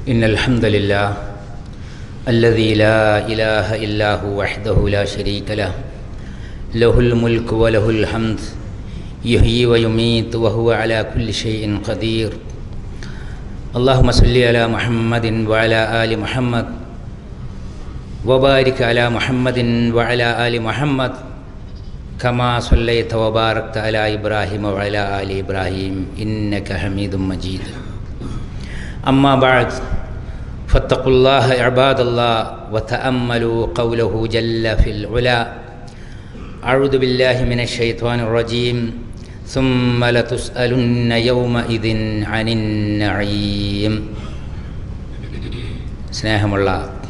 إن الحمد لله الذي لا إله إلا هو وحده لا شريك له له الملك وله الحمد يحيي ويميت وهو على كل شيء قدير اللهم صل على محمد وعلى آل محمد وبارك على محمد وعلى آل محمد كما صليت وباركت على إبراهيم وعلى آل إبراهيم إنك حميد مجيد أما بعد فاتقوا الله عباد الله وتأملوا قوله جل في العلا أعوذ بالله من الشيطان الرجيم ثم لتسألن يومئذ عن النعيم സ്നേഹമുള്ള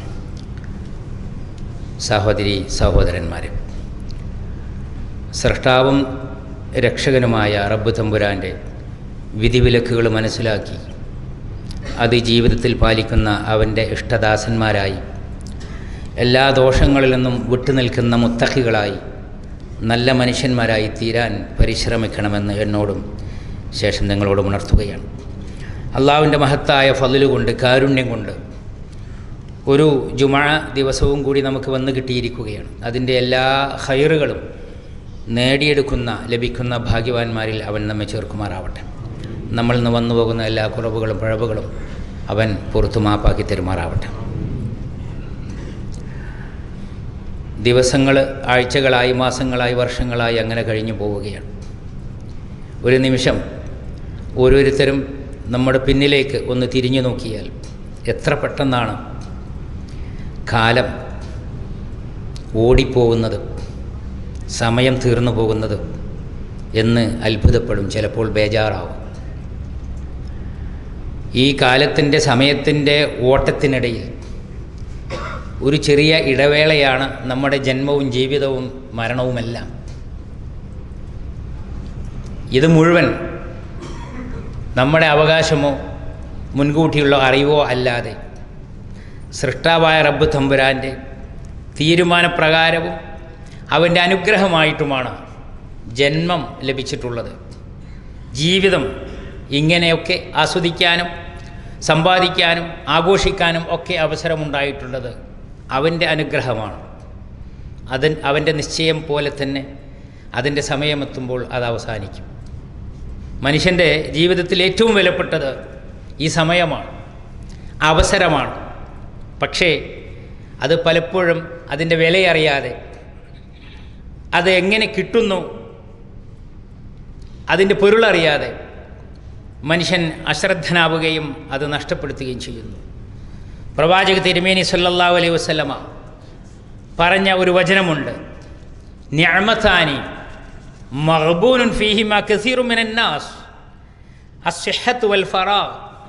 സഹോദരി സഹോദരന്മാരെ സൃഷ്ടാവും രക്ഷകനുമായ റബ്ബ് തമ്പുരാൻ്റെ വിധിവിലക്കുകൾ മനസ്സിലാക്കി അത് ജീവിതത്തിൽ പാലിക്കുന്ന അവൻ്റെ ഇഷ്ടദാസന്മാരായി എല്ലാ ദോഷങ്ങളിൽ നിന്നും വിട്ടുനിൽക്കുന്ന മുത്തഹികളായി നല്ല മനുഷ്യന്മാരായി തീരാൻ പരിശ്രമിക്കണമെന്ന് എന്നോടും ശേഷം നിങ്ങളോട് ഉണർത്തുകയാണ് അള്ളാവിൻ്റെ മഹത്തായ ഫതിലുകൊണ്ട് കാരുണ്യം കൊണ്ട് ഒരു ജുമഴ ദിവസവും കൂടി നമുക്ക് വന്ന് കിട്ടിയിരിക്കുകയാണ് അതിൻ്റെ എല്ലാ ഹൈറുകളും നേടിയെടുക്കുന്ന ലഭിക്കുന്ന ഭാഗ്യവാന്മാരിൽ അവൻ നമ്മെ ചേർക്കുമാറാവട്ടെ നമ്മളിൽ നിന്ന് വന്നു പോകുന്ന എല്ലാ കുറവുകളും പിഴവുകളും അവൻ പുറത്തു മാപ്പാക്കി തെരുമാറാവട്ടെ ദിവസങ്ങൾ ആഴ്ചകളായി മാസങ്ങളായി വർഷങ്ങളായി അങ്ങനെ കഴിഞ്ഞു പോവുകയാണ് ഒരു നിമിഷം ഓരോരുത്തരും നമ്മുടെ പിന്നിലേക്ക് ഒന്ന് തിരിഞ്ഞു നോക്കിയാൽ എത്ര പെട്ടെന്നാണ് കാലം ഓടിപ്പോകുന്നത് സമയം തീർന്നു പോകുന്നത് എന്ന് അത്ഭുതപ്പെടും ചിലപ്പോൾ ബേജാറാവും ഈ കാലത്തിൻ്റെ സമയത്തിൻ്റെ ഓട്ടത്തിനിടയിൽ ഒരു ചെറിയ ഇടവേളയാണ് നമ്മുടെ ജന്മവും ജീവിതവും മരണവുമെല്ലാം ഇത് മുഴുവൻ നമ്മുടെ അവകാശമോ മുൻകൂട്ടിയുള്ള അറിവോ അല്ലാതെ സൃഷ്ടാവായ റബ്ബ് തമ്പുരാൻ്റെ തീരുമാനപ്രകാരവും അവൻ്റെ അനുഗ്രഹമായിട്ടുമാണ് ജന്മം ലഭിച്ചിട്ടുള്ളത് ജീവിതം ഇങ്ങനെയൊക്കെ ആസ്വദിക്കാനും സമ്പാദിക്കാനും ആഘോഷിക്കാനും ഒക്കെ അവസരമുണ്ടായിട്ടുള്ളത് അവൻ്റെ അനുഗ്രഹമാണ് അതൻ അവൻ്റെ നിശ്ചയം പോലെ തന്നെ അതിൻ്റെ സമയമെത്തുമ്പോൾ അത് അവസാനിക്കും മനുഷ്യൻ്റെ ജീവിതത്തിൽ ഏറ്റവും വിലപ്പെട്ടത് ഈ സമയമാണ് അവസരമാണ് പക്ഷേ അത് പലപ്പോഴും അതിൻ്റെ വിലയറിയാതെ അത് എങ്ങനെ കിട്ടുന്നു അതിൻ്റെ പൊരുളറിയാതെ മനുഷ്യൻ അശ്രദ്ധനാവുകയും അത് നഷ്ടപ്പെടുത്തുകയും ചെയ്യുന്നു പ്രവാചക തിരുമേനി സല്ലല്ലാ അലൈഹി വസ്ലമ പറഞ്ഞ ഒരു വചനമുണ്ട് ഞാമത്താനി മഹബൂനുൻ ഫീഹിമ കസീറുമിനാസ് അസ്ഹത്ത് വൽ ഫറാ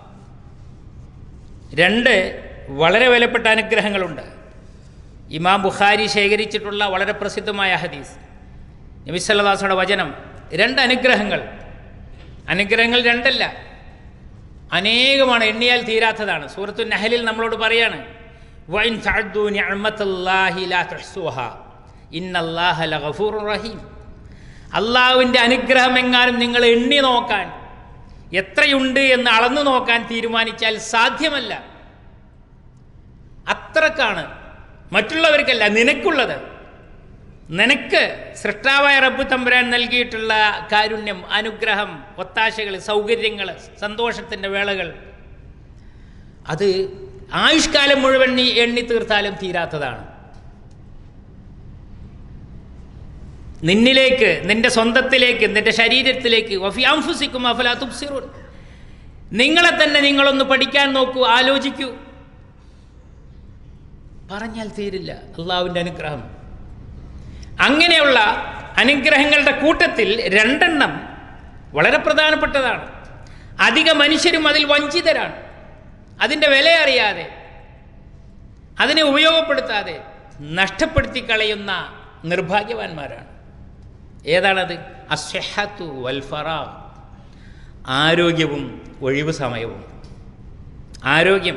രണ്ട് വളരെ വിലപ്പെട്ട അനുഗ്രഹങ്ങളുണ്ട് ഇമാം ബുഖാരി ശേഖരിച്ചിട്ടുള്ള വളരെ പ്രസിദ്ധമായ ഹദീസ് നബി സല്ലല്ലാഹുടെ വചനം രണ്ട് അനുഗ്രഹങ്ങൾ അനുഗ്രഹങ്ങൾ രണ്ടല്ല അനേകമാണ് എണ്ണിയാൽ തീരാത്തതാണ് സൂറത്തു നഹലിൽ നമ്മളോട് പറയാണ് വൈൻ തഅദ്ദു നിഅമത്തല്ലാഹി ലാ തുഹ്സുഹ ഇന്നല്ലാഹ ലഗഫൂറുർ റഹീം അള്ളാഹുവിൻ്റെ അനുഗ്രഹം എങ്ങാനും നിങ്ങൾ എണ്ണി നോക്കാൻ എത്രയുണ്ട് എന്ന് അളന്നു നോക്കാൻ തീരുമാനിച്ചാൽ സാധ്യമല്ല അത്രക്കാണ് മറ്റുള്ളവർക്കല്ല നിനക്കുള്ളത് നിനക്ക് സൃഷ്ടാവായ റബ്ബ് തമ്പുരാൻ നൽകിയിട്ടുള്ള കാരുണ്യം അനുഗ്രഹം ഒത്താശകൾ സൗകര്യങ്ങൾ സന്തോഷത്തിൻ്റെ വേളകൾ അത് ആയുഷ്കാലം മുഴുവൻ നീ എണ്ണി തീർത്താലും തീരാത്തതാണ് നിന്നിലേക്ക് നിന്റെ സ്വന്തത്തിലേക്ക് നിന്റെ ശരീരത്തിലേക്ക് വഫിയാംഫുസിക്കും അഫലാ തുബ്സിറൂൻ നിങ്ങളെ തന്നെ നിങ്ങളൊന്ന് പഠിക്കാൻ നോക്കൂ ആലോചിക്കൂ പറഞ്ഞാൽ തീരില്ല അള്ളാവിൻ്റെ അനുഗ്രഹം അങ്ങനെയുള്ള അനുഗ്രഹങ്ങളുടെ കൂട്ടത്തിൽ രണ്ടെണ്ണം വളരെ പ്രധാനപ്പെട്ടതാണ് അധിക മനുഷ്യരും അതിൽ വഞ്ചിതരാണ് അതിൻ്റെ വില അറിയാതെ അതിനെ ഉപയോഗപ്പെടുത്താതെ നഷ്ടപ്പെടുത്തി കളയുന്ന നിർഭാഗ്യവാന്മാരാണ് ഏതാണത് അസ്ഹത്തു വൽഫറ ആരോഗ്യവും ഒഴിവ് സമയവും ആരോഗ്യം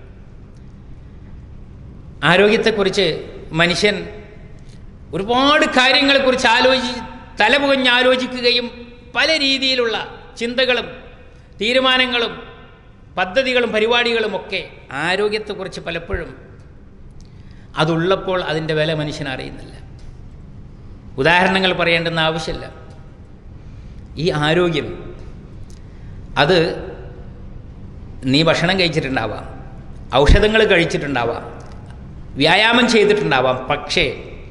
ആരോഗ്യത്തെക്കുറിച്ച് മനുഷ്യൻ ഒരുപാട് കാര്യങ്ങളെക്കുറിച്ച് ആലോചി തലപുകഞ്ഞ് ആലോചിക്കുകയും പല രീതിയിലുള്ള ചിന്തകളും തീരുമാനങ്ങളും പദ്ധതികളും പരിപാടികളുമൊക്കെ ആരോഗ്യത്തെക്കുറിച്ച് പലപ്പോഴും അതുള്ളപ്പോൾ അതിൻ്റെ വില മനുഷ്യൻ അറിയുന്നില്ല ഉദാഹരണങ്ങൾ പറയേണ്ടുന്ന ആവശ്യമില്ല ഈ ആരോഗ്യം അത് നീ ഭക്ഷണം കഴിച്ചിട്ടുണ്ടാവാം ഔഷധങ്ങൾ കഴിച്ചിട്ടുണ്ടാവാം വ്യായാമം ചെയ്തിട്ടുണ്ടാവാം പക്ഷേ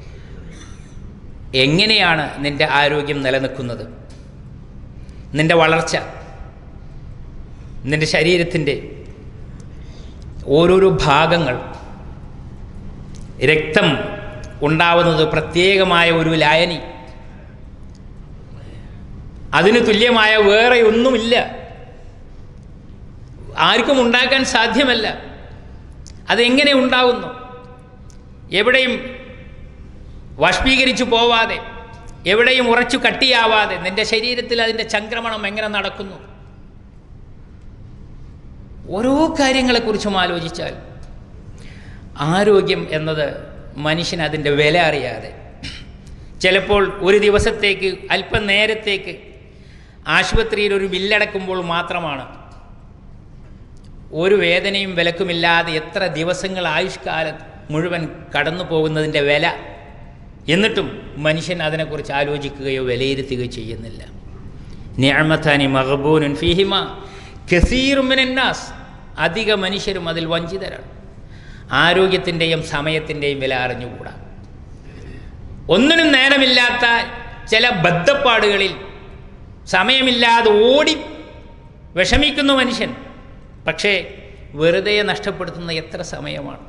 എങ്ങനെയാണ് നിൻ്റെ ആരോഗ്യം നിലനിൽക്കുന്നത് നിൻ്റെ വളർച്ച നിൻ്റെ ശരീരത്തിൻ്റെ ഓരോരോ ഭാഗങ്ങൾ രക്തം ഉണ്ടാവുന്നത് പ്രത്യേകമായ ഒരു ലായനി അതിന് തുല്യമായ വേറെ ഒന്നുമില്ല ആർക്കും ഉണ്ടാക്കാൻ സാധ്യമല്ല അതെങ്ങനെ ഉണ്ടാകുന്നു എവിടെയും ബാഷ്പീകരിച്ചു പോവാതെ എവിടെയും ഉറച്ചു കട്ടിയാവാതെ നിന്റെ ശരീരത്തിൽ അതിൻ്റെ ചംക്രമണം എങ്ങനെ നടക്കുന്നു ഓരോ കാര്യങ്ങളെക്കുറിച്ചും ആലോചിച്ചാൽ ആരോഗ്യം എന്നത് മനുഷ്യൻ അതിൻ്റെ വില അറിയാതെ ചിലപ്പോൾ ഒരു ദിവസത്തേക്ക് അല്പം നേരത്തേക്ക് ആശുപത്രിയിൽ ഒരു ബില്ലടക്കുമ്പോൾ മാത്രമാണ് ഒരു വേദനയും വിലക്കുമില്ലാതെ എത്ര ദിവസങ്ങൾ ആയുഷ്കാലം മുഴുവൻ കടന്നു പോകുന്നതിൻ്റെ വില എന്നിട്ടും മനുഷ്യൻ അതിനെക്കുറിച്ച് ആലോചിക്കുകയോ വിലയിരുത്തുകയോ ചെയ്യുന്നില്ല നിയമത്താനി മഹബൂനുൻ ഫിഹിമ കസീറുമിനാസ് അധിക മനുഷ്യരും അതിൽ വഞ്ചിതരാണ് ആരോഗ്യത്തിൻ്റെയും സമയത്തിൻ്റെയും വില അറിഞ്ഞുകൂടാ ഒന്നിനും നേരമില്ലാത്ത ചില ബദ്ധപ്പാടുകളിൽ സമയമില്ലാതെ ഓടി വിഷമിക്കുന്നു മനുഷ്യൻ പക്ഷേ വെറുതെ നഷ്ടപ്പെടുത്തുന്ന എത്ര സമയമാണ്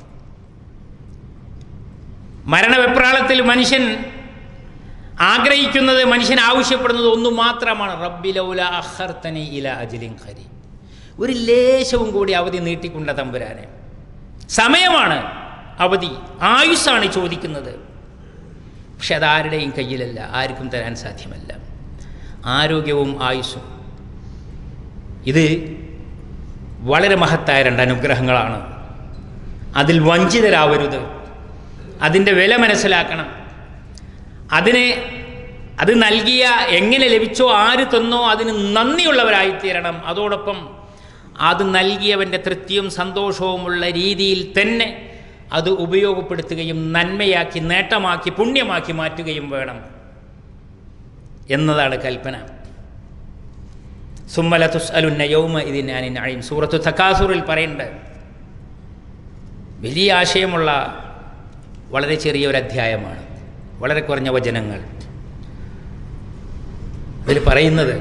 മരണവെപ്രാളത്തിൽ മനുഷ്യൻ ആഗ്രഹിക്കുന്നത് മനുഷ്യൻ ആവശ്യപ്പെടുന്നത് ഒന്നു മാത്രമാണ് റബ്ബിലൗല അഹർത്തനി ഇല അജിലിൻ ഖരി ഒരു ലേശവും കൂടി അവധി നീട്ടിക്കൊണ്ട തമ്പുരാനെ സമയമാണ് അവധി ആയുസ്സാണ് ചോദിക്കുന്നത് പക്ഷെ അതാരുടെയും കയ്യിലല്ല ആർക്കും തരാൻ സാധ്യമല്ല ആരോഗ്യവും ആയുസ്സും ഇത് വളരെ മഹത്തായ രണ്ട് അനുഗ്രഹങ്ങളാണ് അതിൽ വഞ്ചിതരാവരുത് അതിൻ്റെ വില മനസ്സിലാക്കണം അതിനെ അത് നൽകിയ എങ്ങനെ ലഭിച്ചോ ആര് തന്നോ അതിന് നന്ദിയുള്ളവരായിത്തീരണം അതോടൊപ്പം അത് നൽകിയവൻ്റെ തൃപ്തിയും സന്തോഷവുമുള്ള രീതിയിൽ തന്നെ അത് ഉപയോഗപ്പെടുത്തുകയും നന്മയാക്കി നേട്ടമാക്കി പുണ്യമാക്കി മാറ്റുകയും വേണം എന്നതാണ് കൽപ്പന സുമ്മല തുസ്അലുന്ന യൗമ ഇതിനാനി നഴീം സൂറത്തു തക്കാസൂറിൽ പറയുന്നുണ്ട് വലിയ ആശയമുള്ള വളരെ ചെറിയ ഒരു അധ്യായമാണ് വളരെ കുറഞ്ഞ വചനങ്ങൾ ഇതിൽ പറയുന്നത്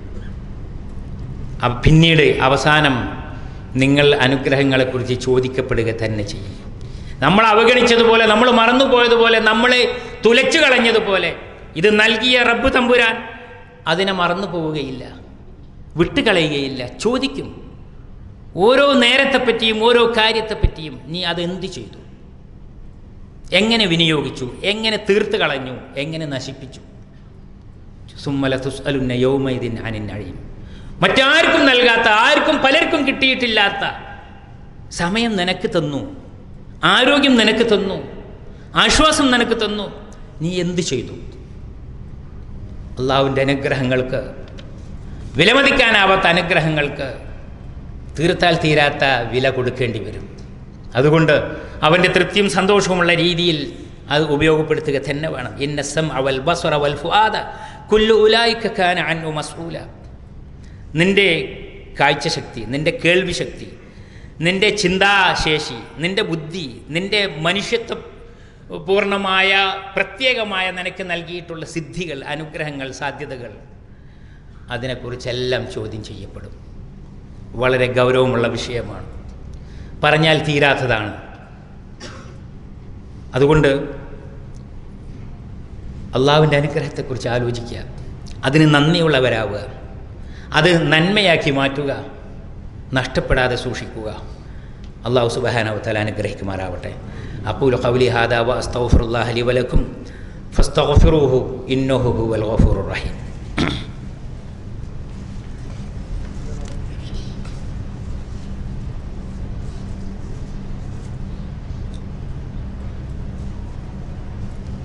അ- പിന്നീട് അവസാനം നിങ്ങൾ അനുഗ്രഹങ്ങളെക്കുറിച്ച് ചോദിക്കപ്പെടുക തന്നെ ചെയ്യും നമ്മൾ അവഗണിച്ചതുപോലെ നമ്മൾ മറന്നുപോയതുപോലെ നമ്മളെ തുലച്ചു കളഞ്ഞതുപോലെ ഇത് നൽകിയ റബ്ബ് തമ്പുരാൻ അതിനെ മറന്നു പോവുകയില്ല വിട്ടുകളയുകയില്ല ചോദിക്കും ഓരോ നേരത്തെപ്പറ്റിയും ഓരോ കാര്യത്തെപ്പറ്റിയും നീ അതെന്ത് ചെയ്തു എങ്ങനെ വിനിയോഗിച്ചു എങ്ങനെ തീർത്ത് കളഞ്ഞു എങ്ങനെ നശിപ്പിച്ചു സുമ്മല തുസ്അലുന്ന യൗമൈദിൻ അനിൻ അഴിയും മറ്റാർക്കും നൽകാത്ത ആർക്കും പലർക്കും കിട്ടിയിട്ടില്ലാത്ത സമയം നിനക്ക് തന്നു ആരോഗ്യം നിനക്ക് തന്നു ആശ്വാസം നിനക്ക് തന്നു നീ എന്ത് ചെയ്തു അള്ളാഹുവിൻ്റെ അനുഗ്രഹങ്ങൾക്ക് വിലമതിക്കാനാവാത്ത അനുഗ്രഹങ്ങൾക്ക് തീർത്താൽ തീരാത്ത വില കൊടുക്കേണ്ടി വരും അതുകൊണ്ട് അവൻ്റെ തൃപ്തിയും സന്തോഷവുമുള്ള രീതിയിൽ അത് ഉപയോഗപ്പെടുത്തുക തന്നെ വേണം ഇന്നസം അവൽ ബസ്വറ വൽ ഫുആദ കുല്ലു ഉലായിക്കാൻ അന്നു മസൂല നിൻ്റെ കാഴ്ചശക്തി നിൻ്റെ കേൾവി ശക്തി നിൻ്റെ ചിന്താശേഷി നിൻ്റെ ബുദ്ധി നിൻ്റെ മനുഷ്യത്വ പൂർണ്ണമായ പ്രത്യേകമായ നിനക്ക് നൽകിയിട്ടുള്ള സിദ്ധികൾ അനുഗ്രഹങ്ങൾ സാധ്യതകൾ അതിനെക്കുറിച്ചെല്ലാം ചോദ്യം ചെയ്യപ്പെടും വളരെ ഗൗരവമുള്ള വിഷയമാണ് പറഞ്ഞാൽ തീരാത്തതാണ് അതുകൊണ്ട് അള്ളാഹുവിൻ്റെ അനുഗ്രഹത്തെക്കുറിച്ച് ആലോചിക്കുക അതിന് നന്ദിയുള്ളവരാവുക അത് നന്മയാക്കി മാറ്റുക നഷ്ടപ്പെടാതെ സൂക്ഷിക്കുക അള്ളാഹു സുബഹാനവ തല അനുഗ്രഹിക്കുമാറാവട്ടെ അപ്പൂൽ ഖൗലി ഹാദാ വ അസ്തഗ്ഫിറുല്ലാഹ ലി വലക്കും ഫസ്തഗ്ഫിറൂഹു ഇന്നഹു ഹുവൽ ഗഫൂറുർ റഹീം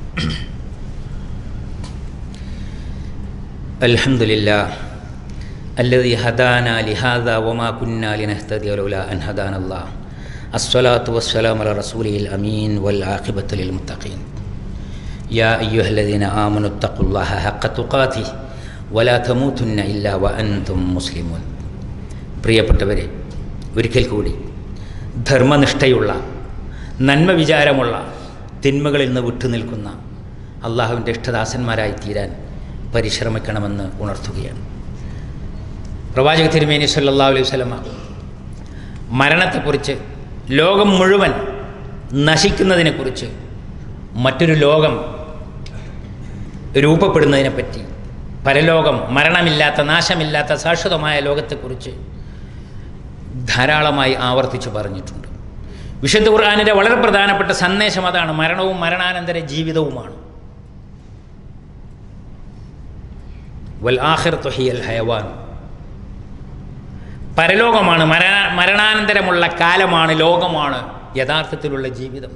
الحمد لله الذي هدانا لهذا وما كنا لنهتدي لولا أن هدانا الله الصلاة والسلام على رسوله الأمين والعاقبة للمتقين يا أيها الذين آمنوا اتقوا الله حق تقاته ولا تموتن إلا وأنتم مسلمون പ്രിയപ്പെട്ടവരെ ഒരിക്കൽ കൂടി ധർമ്മനിഷ്ഠയുള്ള നന്മ വിചാരമുള്ള തിന്മകളിൽ നിന്ന് വിട്ടുനിൽക്കുന്ന അള്ളാഹുവിൻ്റെ ഇഷ്ടദാസന്മാരായി തീരാൻ പരിശ്രമിക്കണമെന്ന് ഉണർത്തുകയാണ് പ്രവാചക തിരുമേനി സല്ലാ അലൈഹി സ്വലമ മരണത്തെക്കുറിച്ച് ലോകം മുഴുവൻ നശിക്കുന്നതിനെക്കുറിച്ച് മറ്റൊരു ലോകം രൂപപ്പെടുന്നതിനെപ്പറ്റി പരലോകം മരണമില്ലാത്ത നാശമില്ലാത്ത ശാശ്വതമായ ലോകത്തെക്കുറിച്ച് ധാരാളമായി ആവർത്തിച്ചു പറഞ്ഞിട്ടുണ്ട് വിശുദ്ധ ഖുർആാനിൻ്റെ വളരെ പ്രധാനപ്പെട്ട സന്ദേശം അതാണ് മരണവും മരണാനന്തര ജീവിതവുമാണ് വൽ ആഹിർ തൊഹിയൽ ഹയവാൻ പരലോകമാണ് മരണ മരണാനന്തരമുള്ള കാലമാണ് ലോകമാണ് യഥാർത്ഥത്തിലുള്ള ജീവിതം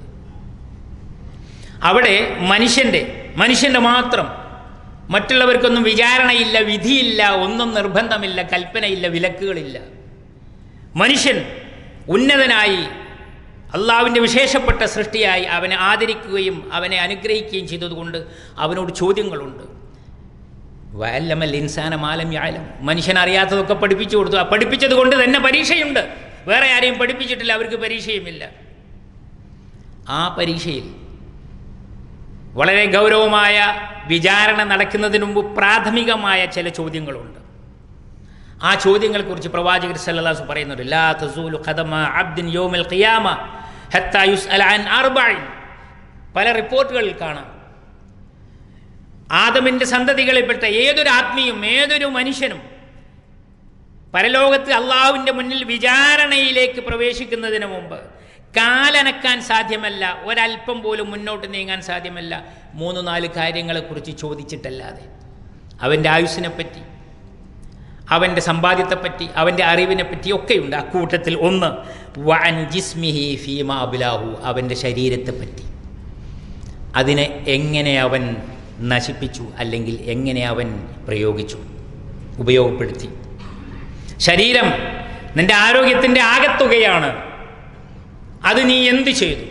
അവിടെ മനുഷ്യൻ്റെ മനുഷ്യൻ്റെ മാത്രം മറ്റുള്ളവർക്കൊന്നും വിചാരണയില്ല വിധിയില്ല ഒന്നും നിർബന്ധമില്ല കൽപ്പനയില്ല വിലക്കുകളില്ല മനുഷ്യൻ ഉന്നതനായി അള്ളാവിൻ്റെ വിശേഷപ്പെട്ട സൃഷ്ടിയായി അവനെ ആദരിക്കുകയും അവനെ അനുഗ്രഹിക്കുകയും ചെയ്തതുകൊണ്ട് അവനോട് ചോദ്യങ്ങളുണ്ട് വയല്ലമൽ ഇൻസാന മാലം യാലം മനുഷ്യൻ അറിയാത്തതൊക്കെ പഠിപ്പിച്ചു കൊടുത്തു ആ പഠിപ്പിച്ചത് കൊണ്ട് തന്നെ പരീക്ഷയുണ്ട് വേറെ ആരെയും പഠിപ്പിച്ചിട്ടില്ല അവർക്ക് പരീക്ഷയുമില്ല ആ പരീക്ഷയിൽ വളരെ ഗൗരവമായ വിചാരണ നടക്കുന്നതിന് മുമ്പ് പ്രാഥമികമായ ചില ചോദ്യങ്ങളുണ്ട് ആ ചോദ്യങ്ങളെക്കുറിച്ച് പ്രവാചകർ സല്ലല്ലാഹു പറയുന്നുണ്ട് ലാ തസൂലു ഖദമ അബ്ദിൻ യൗമൽ ഖിയാമ ഹത്താ യുസ്അല അൻ അർബഇൻ പല റിപ്പോർട്ടുകളിൽ കാണാം ആദമിൻ്റെ സന്തതികളിൽപ്പെട്ട ഏതൊരു ആത്മീയും ഏതൊരു മനുഷ്യനും പരലോകത്ത് അള്ളാഹുവിൻ്റെ മുന്നിൽ വിചാരണയിലേക്ക് പ്രവേശിക്കുന്നതിന് മുമ്പ് കാലനക്കാൻ സാധ്യമല്ല ഒരല്പം പോലും മുന്നോട്ട് നീങ്ങാൻ സാധ്യമല്ല മൂന്ന് നാല് കാര്യങ്ങളെക്കുറിച്ച് ചോദിച്ചിട്ടല്ലാതെ അവൻ്റെ ആയുസ്സിനെപ്പറ്റി അവൻ്റെ സമ്പാദ്യത്തെപ്പറ്റി അവൻ്റെ അറിവിനെ പറ്റി ഒക്കെയുണ്ട് അക്കൂട്ടത്തിൽ ഒന്ന് വൻ ജിസ്മിഹി ഫീമ അബുലാഹു അവൻ്റെ ശരീരത്തെപ്പറ്റി അതിനെ എങ്ങനെ അവൻ നശിപ്പിച്ചു അല്ലെങ്കിൽ എങ്ങനെ അവൻ പ്രയോഗിച്ചു ഉപയോഗപ്പെടുത്തി ശരീരം നിൻ്റെ ആരോഗ്യത്തിൻ്റെ ആകത്തുകയാണ് അത് നീ എന്ത് ചെയ്തു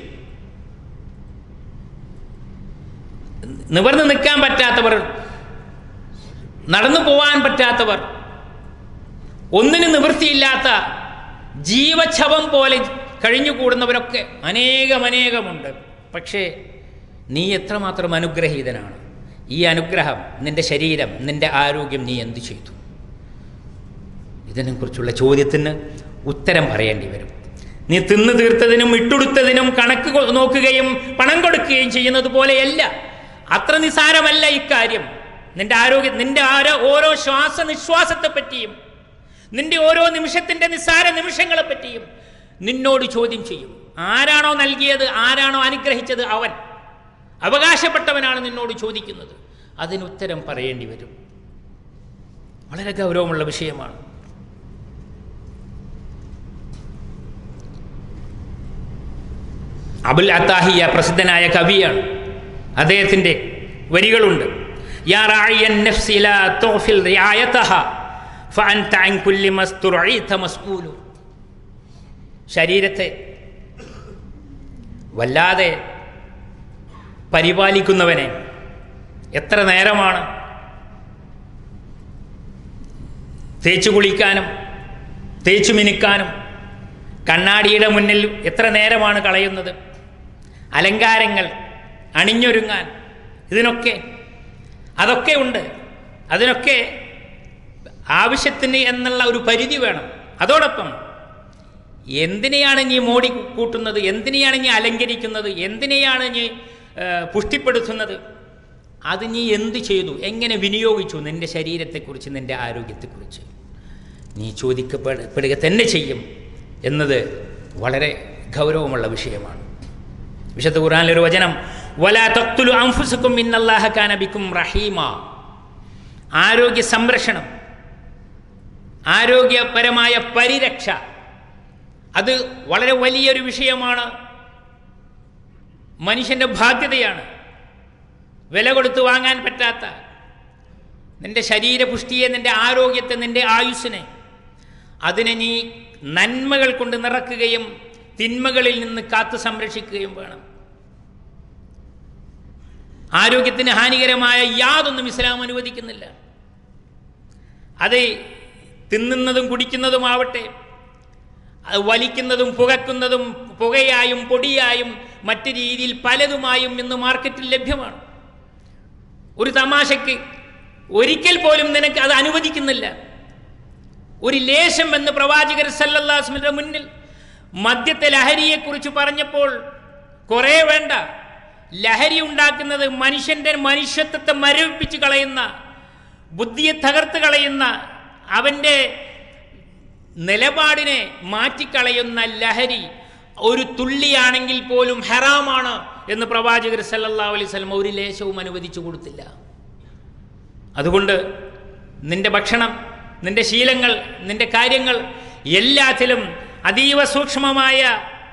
നിവർന്ന് നിൽക്കാൻ പറ്റാത്തവർ നടന്നു പോവാൻ പറ്റാത്തവർ ഒന്നിനും നിവൃത്തിയില്ലാത്ത ജീവച്ഛവം പോലെ കഴിഞ്ഞുകൂടുന്നവരൊക്കെ അനേകം അനേകമുണ്ട് പക്ഷേ നീ എത്രമാത്രം അനുഗ്രഹീതനാണ് ഈ അനുഗ്രഹം നിൻ്റെ ശരീരം നിൻ്റെ ആരോഗ്യം നീ എന്തു ചെയ്തു ഇതിനെക്കുറിച്ചുള്ള ചോദ്യത്തിന് ഉത്തരം പറയേണ്ടി വരും നീ തിന്നു തീർത്തതിനും ഇട്ടുടുത്തതിനും കണക്ക് നോക്കുകയും പണം കൊടുക്കുകയും ചെയ്യുന്നത് പോലെയല്ല അത്ര നിസാരമല്ല ഇക്കാര്യം നിന്റെ ആരോഗ്യം നിന്റെ ആരോ ഓരോ ശ്വാസനിശ്വാസത്തെ പറ്റിയും നിന്റെ ഓരോ നിമിഷത്തിൻ്റെ നിസ്സാര നിമിഷങ്ങളെ പറ്റിയും നിന്നോട് ചോദ്യം ചെയ്യും ആരാണോ നൽകിയത് ആരാണോ അനുഗ്രഹിച്ചത് അവൻ അവകാശപ്പെട്ടവനാണ് നിന്നോട് ചോദിക്കുന്നത് അതിന് ഉത്തരം പറയേണ്ടി വരും വളരെ ഗൗരവമുള്ള വിഷയമാണ് അബുൽ അത്താഹിയ പ്രസിദ്ധനായ കവിയാണ് അദ്ദേഹത്തിൻ്റെ വരികളുണ്ട് യാ റായിയൻ നഫ്സി ലാ തുഗ്ഫിൽ റിയായതഹ ഫഅൻത അൻ കുല്ലി മസ്തുറഈത മസ്ഊലു ശരീരത്തെ വല്ലാതെ പരിപാലിക്കുന്നവനെ എത്ര നേരമാണ് തേച്ചു കുളിക്കാനും തേച്ചു മിനുക്കാനും കണ്ണാടിയുടെ മുന്നിൽ എത്ര നേരമാണ് കളയുന്നത് അലങ്കാരങ്ങൾ അണിഞ്ഞൊരുങ്ങാൻ ഇതിനൊക്കെ അതൊക്കെ ഉണ്ട് അതിനൊക്കെ ആവശ്യത്തിന് എന്നുള്ള ഒരു പരിധി വേണം അതോടൊപ്പം എന്തിനെയാണ് നീ മോടി കൂട്ടുന്നത് എന്തിനെയാണ് നീ അലങ്കരിക്കുന്നത് എന്തിനെയാണ് നീ പുഷ്ടിപ്പെടുത്തുന്നത് അത് നീ എന്ത് ചെയ്തു എങ്ങനെ വിനിയോഗിച്ചു നിൻ്റെ ശരീരത്തെക്കുറിച്ച് നിൻ്റെ ആരോഗ്യത്തെക്കുറിച്ച് നീ ചോദിക്കപ്പെടുക തന്നെ ചെയ്യും എന്നത് വളരെ ഗൗരവമുള്ള വിഷയമാണ് വിശുദ്ധ ഖുർആനിലൊരു വചനം വലാ തക്തുലു അംഫുസക്കും ഇന്നല്ലാഹ കാനബിക്കും റഹീമ ആരോഗ്യ സംരക്ഷണം ആരോഗ്യപരമായ പരിരക്ഷ അത് വളരെ വലിയൊരു വിഷയമാണ് മനുഷ്യൻ്റെ ബാധ്യതയാണ് വില കൊടുത്ത് വാങ്ങാൻ പറ്റാത്ത നിന്റെ ശരീരപുഷ്ടിയെ നിന്റെ ആരോഗ്യത്തെ നിന്റെ ആയുസ്സിനെ അതിനെ നീ നന്മകൾ കൊണ്ട് നിറക്കുകയും തിന്മകളിൽ നിന്ന് കാത്തു സംരക്ഷിക്കുകയും വേണം ആരോഗ്യത്തിന് ഹാനികരമായ യാതൊന്നും ഇസ്ലാം അനുവദിക്കുന്നില്ല അത് തിന്നുന്നതും കുടിക്കുന്നതുമാവട്ടെ അത് വലിക്കുന്നതും പുകക്കുന്നതും പുകയായും പൊടിയായും മറ്റു രീതിയിൽ പലതുമായും ഇന്ന് മാർക്കറ്റിൽ ലഭ്യമാണ് ഒരു തമാശയ്ക്ക് ഒരിക്കൽ പോലും നിനക്ക് അത് അനുവദിക്കുന്നില്ല ഒരു ലേശം എന്ന് പ്രവാചകർ സല്ലല്ലാസ്മിന്റെ മുന്നിൽ മദ്യത്തെ ലഹരിയെക്കുറിച്ച് പറഞ്ഞപ്പോൾ കുറേ വേണ്ട ലഹരി ഉണ്ടാക്കുന്നത് മനുഷ്യന്റെ മനുഷ്യത്വത്തെ മരവിപ്പിച്ച് കളയുന്ന ബുദ്ധിയെ തകർത്ത് കളയുന്ന അവൻ്റെ നിലപാടിനെ മാറ്റിക്കളയുന്ന ലഹരി ഒരു തുള്ളിയാണെങ്കിൽ പോലും ഹറാമാണ് എന്ന് പ്രവാചകർ സല്ലല്ലാ അലൈഹി സ്വലം ഒരു ലേശവും അനുവദിച്ചു കൊടുത്തില്ല അതുകൊണ്ട് നിന്റെ ഭക്ഷണം നിന്റെ ശീലങ്ങൾ നിന്റെ കാര്യങ്ങൾ എല്ലാത്തിലും അതീവ സൂക്ഷ്മമായ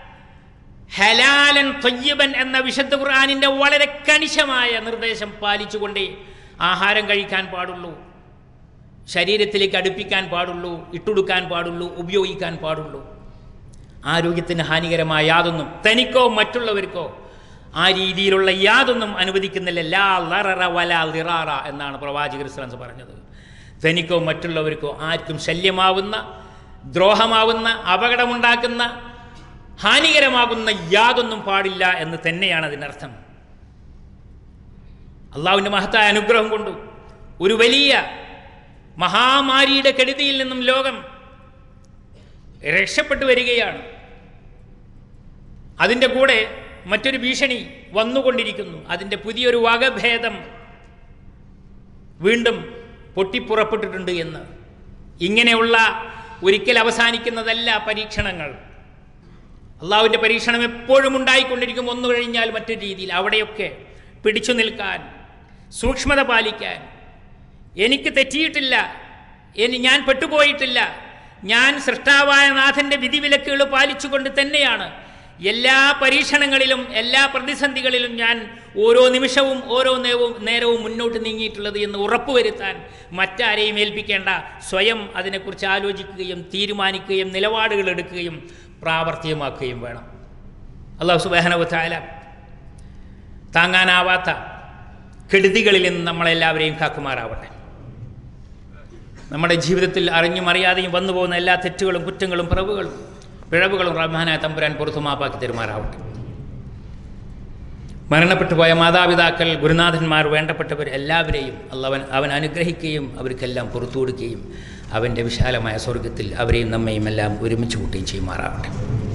ഹലാലൻ തൊയ്യബൻ എന്ന വിശുദ്ധ ഖുർആാനിൻ്റെ വളരെ കണിശമായ നിർദ്ദേശം പാലിച്ചുകൊണ്ടേ ആഹാരം കഴിക്കാൻ പാടുള്ളൂ ശരീരത്തിലേക്ക് അടുപ്പിക്കാൻ പാടുള്ളൂ ഇട്ടുകൊടുക്കാൻ പാടുള്ളൂ ഉപയോഗിക്കാൻ പാടുള്ളൂ ആരോഗ്യത്തിന് ഹാനികരമായ യാതൊന്നും തനിക്കോ മറ്റുള്ളവർക്കോ ആ രീതിയിലുള്ള യാതൊന്നും അനുവദിക്കുന്നില്ല ലാ ലററ വലാ ലിറാറ എന്നാണ് പ്രവാചകർ ശ്രംസ് പറഞ്ഞത് തനിക്കോ മറ്റുള്ളവർക്കോ ആർക്കും ശല്യമാവുന്ന ദ്രോഹമാവുന്ന അപകടമുണ്ടാക്കുന്ന ഹാനികരമാകുന്ന യാതൊന്നും പാടില്ല എന്ന് തന്നെയാണ് അതിനർത്ഥം അള്ളാഹുവിൻ്റെ മഹത്തായ അനുഗ്രഹം കൊണ്ടു ഒരു വലിയ മഹാമാരിയുടെ കെടുതിയിൽ നിന്നും ലോകം രക്ഷപ്പെട്ടു വരികയാണ് അതിൻ്റെ കൂടെ മറ്റൊരു ഭീഷണി വന്നുകൊണ്ടിരിക്കുന്നു അതിൻ്റെ പുതിയൊരു വകഭേദം വീണ്ടും പൊട്ടിപ്പുറപ്പെട്ടിട്ടുണ്ട് എന്ന് ഇങ്ങനെയുള്ള ഒരിക്കൽ അവസാനിക്കുന്നതല്ല പരീക്ഷണങ്ങൾ അള്ളാഹുവിൻ്റെ പരീക്ഷണം എപ്പോഴും ഉണ്ടായിക്കൊണ്ടിരിക്കും ഒന്നു കഴിഞ്ഞാൽ മറ്റൊരു രീതിയിൽ അവിടെയൊക്കെ പിടിച്ചു നിൽക്കാൻ സൂക്ഷ്മത പാലിക്കാൻ എനിക്ക് തെറ്റിയിട്ടില്ല ഇനി ഞാൻ പെട്ടുപോയിട്ടില്ല ഞാൻ സൃഷ്ടാവായ നാഥൻ്റെ വിധിവിലക്കുകൾ പാലിച്ചുകൊണ്ട് തന്നെയാണ് എല്ലാ പരീക്ഷണങ്ങളിലും എല്ലാ പ്രതിസന്ധികളിലും ഞാൻ ഓരോ നിമിഷവും ഓരോ നേരവും നേരവും മുന്നോട്ട് നീങ്ങിയിട്ടുള്ളത് എന്ന് ഉറപ്പുവരുത്താൻ മറ്റാരെയും ഏൽപ്പിക്കേണ്ട സ്വയം അതിനെക്കുറിച്ച് ആലോചിക്കുകയും തീരുമാനിക്കുകയും നിലപാടുകൾ എടുക്കുകയും പ്രാവർത്തികമാക്കുകയും വേണം അള്ളാഹു സുബാനവത്തായ താങ്ങാനാവാത്ത കെടുതികളിൽ നിന്ന് നമ്മളെല്ലാവരെയും കാക്കുമാറാവട്ടെ നമ്മുടെ ജീവിതത്തിൽ അറിഞ്ഞും അറിയാതെയും വന്നു പോകുന്ന എല്ലാ തെറ്റുകളും കുറ്റങ്ങളും പിറവുകളും പിഴവുകളും റഹ്മാനായ തമ്പുരാൻ പുറത്തു മാപ്പാക്കി തരുമാറാവട്ടെ മരണപ്പെട്ടു പോയ മാതാപിതാക്കൾ ഗുരുനാഥന്മാർ വേണ്ടപ്പെട്ടവർ എല്ലാവരെയും അള്ളവൻ അവൻ അനുഗ്രഹിക്കുകയും അവർക്കെല്ലാം പുറത്തു കൊടുക്കുകയും അവൻ്റെ വിശാലമായ സ്വർഗത്തിൽ അവരെയും നമ്മയും എല്ലാം ഒരുമിച്ച് കൂട്ടുകയും ചെയ്യുമാറാവട്ടെ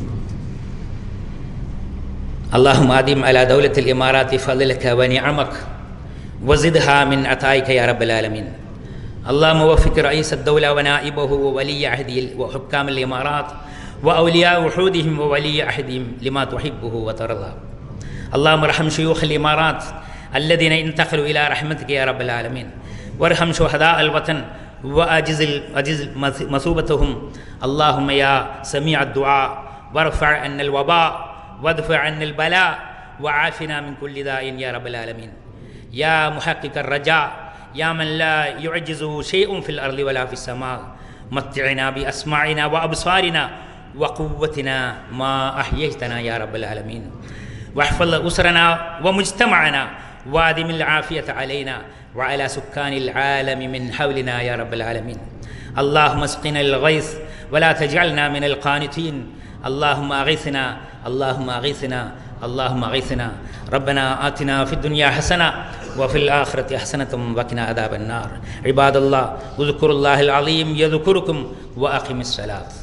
اللهم آدم على دولة الإمارات فضلك ونعمك وزدها من عطائك يا رب العالمين اللهم وفق رئيس الدولة ونائبه وولي عهده وحكام الإمارات وأولياء وحودهم وولي عهدهم لما تحبه وترضى اللهم ارحم شيوخ الإمارات الذين انتقلوا إلى رحمتك يا رب العالمين وارحم شهداء الوطن وأجز أجز مثوبتهم اللهم يا سميع الدعاء وارفع عنا الوباء وادفع عنا البلاء وعافنا من كل داء يا رب العالمين يا محقق الرجاء يا من لا يعجزه شيء في الأرض ولا في السماء متعنا بأسماعنا وأبصارنا وقوتنا ما أحييتنا يا رب العالمين واحفظ أسرنا ومجتمعنا وادم العافية علينا وعلى سكان العالم من حولنا يا رب العالمين اللهم اسقنا الغيث ولا تجعلنا من القانتين اللهم أغثنا اللهم أغثنا اللهم أغثنا ربنا آتنا في الدنيا حسنة وفي الآخرة حسنة وقنا عذاب النار عباد الله اذكروا الله العظيم يذكركم وأقم الصلاة